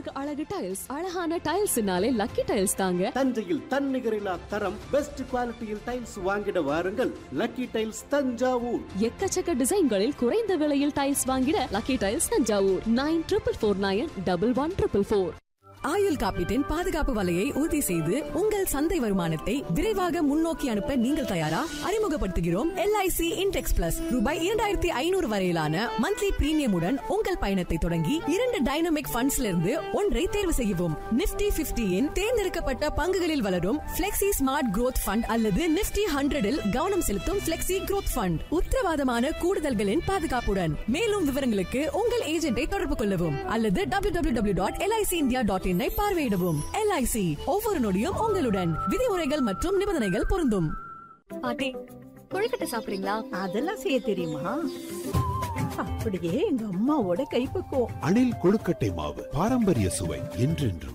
வீட்டிற்கு அழகு டைல்ஸ் அழகான டைல்ஸ்னாலே லக்கி டைல்ஸ் தாங்க தஞ்சையில் தன்னிகரில்லா தரம் பெஸ்ட் குவாலிட்டியில் டைல்ஸ் வாங்கிட வாருங்கள் லக்கி டைல்ஸ் தஞ்சாவூர் எக்கச்சக்க டிசைன்களில் குறைந்த விலையில் டைல்ஸ் வாங்கிட lucky tiles Thanjavur nine triple four nine double one triple four ஆயுள் காப்பீட்டின் பாதுகாப்பு வலையை உறுதி செய்து உங்கள் சந்தை வருமானத்தை விரைவாக முன்னோக்கி அனுப்ப நீங்கள் தயாரா அறிமுகப்படுத்துகிறோம் எல்ஐசி இன்டெக்ஸ் பிளஸ் ரூபாய் இரண்டாயிரத்தி ஐநூறு வரையிலான மந்த்லி பிரீமியமுடன் உங்கள் பயணத்தை தொடங்கி இரண்டு டைனமிக் ஃபண்ட்ஸ்ல இருந்து ஒன்றை தேர்வு செய்யவும் நிப்டி பிப்டியின் தேர்ந்தெடுக்கப்பட்ட பங்குகளில் வளரும் பிளெக்சி ஸ்மார்ட் growth ஃபண்ட் அல்லது நிப்டி ஹண்ட்ரடில் கவனம் செலுத்தும் பிளெக்சி growth ஃபண்ட் உத்தரவாதமான கூடுதல்களின் பாதுகாப்புடன் மேலும் விவரங்களுக்கு உங்கள் ஏஜென்ட்டை தொடர்பு கொள்ளவும் அல்லது W W W dot LIC India dot in பார்வையிடவும் எல்ஐசி ஒவ்வொரு நொடியும் உங்களுடன் விதிமுறைகள் மற்றும் நிபந்தனைகள் பொருந்தும் பாட்டி கொழுக்கட்டை சாப்பிடுறீங்களா அதெல்லாம் செய்ய தெரியுமா அப்படியே எங்க அம்மாவோட கைப்பக்குவம் அணில் கொழுக்கட்டை மாவு பாரம்பரிய சுவை என்றென்றும்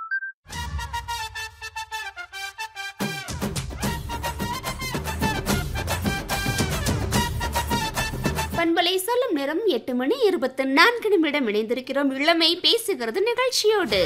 பண்பலை சொல்லும் நேரம் எட்டு மணி இருபத்தி நான்கு நிமிடம் இணைந்திருக்கிறோம் இளமை பேசுகிறது நிகழ்ச்சியோடு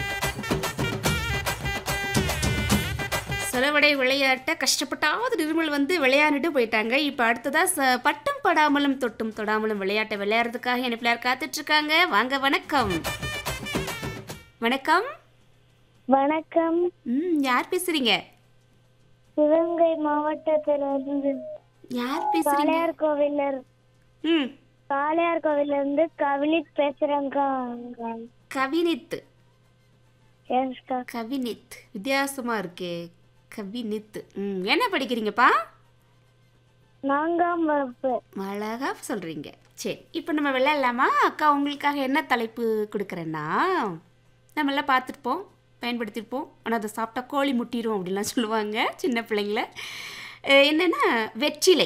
செலவடை விளையாட்ட கஷ்டப்பட்டாவது நிர்மல் வந்து விளையாண்டுட்டு போயிட்டாங்க இப்போ அடுத்ததா ச பட்டம் படாமலும் தொட்டும் தொடாமலும் விளையாட்டை விளையாடுறதுக்காக என்ன பிள்ளையார் காத்துட்டு இருக்காங்க வாங்க வணக்கம் வணக்கம் வணக்கம் ம் யார் பேசுறீங்க சிவகங்கை மாவட்டத்துல இருந்து யார் பேசுறீங்க காளையார் கோவில்ல இரு- ம் காளையார் கோவில்ல இருந்து கவினித் பேசுறேங்க கவினித் எஸ்கா கவினித் வித்தியாசமா இருக்கே கவினித் ம் என்ன படிக்கிறீங்கப்பா நான்காம் வகுப்பு அழகா சொல்றீங்க சரி இப்போ நம்ம விளையாடலாமா அக்கா உங்களுக்காக என்ன தலைப்பு கொடுக்குறேன்னா நம்ம எல்லாம் பார்த்துருப்போம் பயன்படுத்தியிருப்போம் ஆனால் அதை சாப்பிட்டா கோழி முட்டிரும் அப்படிலாம் சொல்லுவாங்க சின்ன பிள்ளைங்கள அஹ் என்னன்னா வெற்றிலை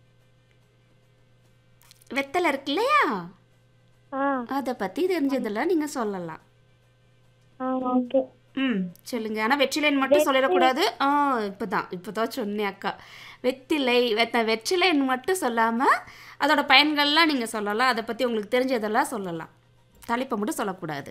வெத்தலை இருக்கு இல்லையா ஆ அதை பற்றி தெரிஞ்சதெல்லாம் நீங்கள் சொல்லலாம் ஆ ஓகே ம் சொல்லுங்க ஆனால் வெற்றிலைன்னு மட்டும் சொல்லிடக்கூடாது ஆ இப்போ தான் இப்போ தான் சொன்னேன் அக்கா வெத்திலை வெத்த வெற்றிலைன்னு மட்டும் சொல்லாமல் அதோட பயன்கள்லாம் நீங்கள் சொல்லலாம் அதை பற்றி உங்களுக்கு தெரிஞ்சதெல்லாம் சொல்லலாம் தலைப்பை மட்டும் சொல்லக்கூடாது